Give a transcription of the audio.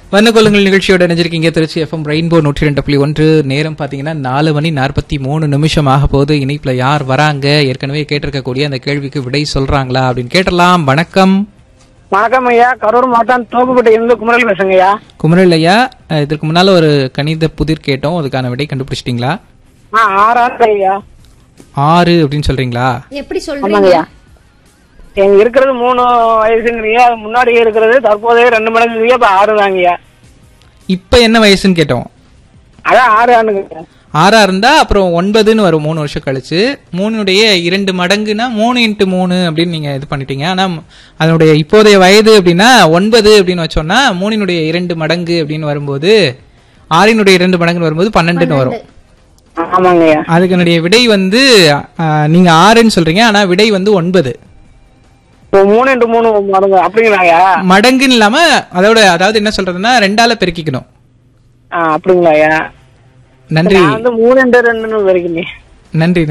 வண்ணக்கொள்ளுங்கள் நிகழ்ச்சியோட இணைஞ்சிருக்கீங்க Trichy FM rainbow நூற்றி ரெண்டு புள்ளி ஒன்று நேரம் பாத்தீங்கன்னா நாலு மணி நாற்பத்தி மூணு நிமிஷம் ஆக போது இணைப்புல யார் வராங்க ஏற்கனவே கேட்டிருக்கக்கூடிய அந்த கேள்விக்கு விடை சொல்றாங்களா அப்படின்னு கேட்டலாம் வணக்கம் வணக்கம் ஐயா கரூர் மாவட்டம் தோப்புப்பட்டி இருந்து குமரல் பேசுங்க ஐயா குமரல் ஐயா அஹ், இதற்கு முன்னால ஒரு கணித புதிர் கேட்டோம் அதுக்கான விடை கண்டுபிடிச்சிட்டீங்களா ஆ ஆறு ஆண்டு ஐயா ஆறு அப்படின்னு சொல்றீங்களா எப்படி ஆமாங்க சொல்றீங்க ஐயா எனக்கு இருக்கிறது மூணு வயசுங்கிறீங்க அது முன்னாடி இருக்கிறது தற்போதைய ரெண்டு மடங்குங்க இப்ப ஆறு தாங்க ஐயா இப்ப என்ன வயசுன்னு கேட்டோம் அதான் ஆறு ஆண்டுங்க ஐயா. ஆறா இருந்தா அப்புறம் ஒன்பதுன்னு வரும் மூணு வருஷம் கழிச்சு மூணுடைய இரண்டு மடங்குனா மூணு இன்ட்டு மூணு அப்படின்னு நீங்க இது பண்ணிட்டீங்க ஆனா அதனுடைய இப்போதைய வயது அப்படின்னா ஒன்பது அப்படின்னு வச்சோம்னா மூணினுடைய இரண்டு மடங்கு அப்படின்னு வரும்போது ஆறினுடைய இரண்டு மடங்குன்னு வரும்போது பன்னெண்டுன்னு வரும் ஆமாங்க ஐயா அதுக்கு விடை வந்து ஆ, நீங்க ஆறுன்னு சொல்றீங்க ஆனா விடை வந்து ஒன்பது இப்போ மூணு இன்ட்டு மூணு மடங்கு அப்படிங்களா ஐயா மடங்குன்னு இல்லாம அதோட அதாவது என்ன சொல்றதுன்னா ரெண்டால பெருக்கிக்கணும் ஆ அப்படிங்களா ஐயா நன்றி நான் வந்து மூணு இன்ட்டு ரெண்டுன்னு வரைக்கும் நன்றி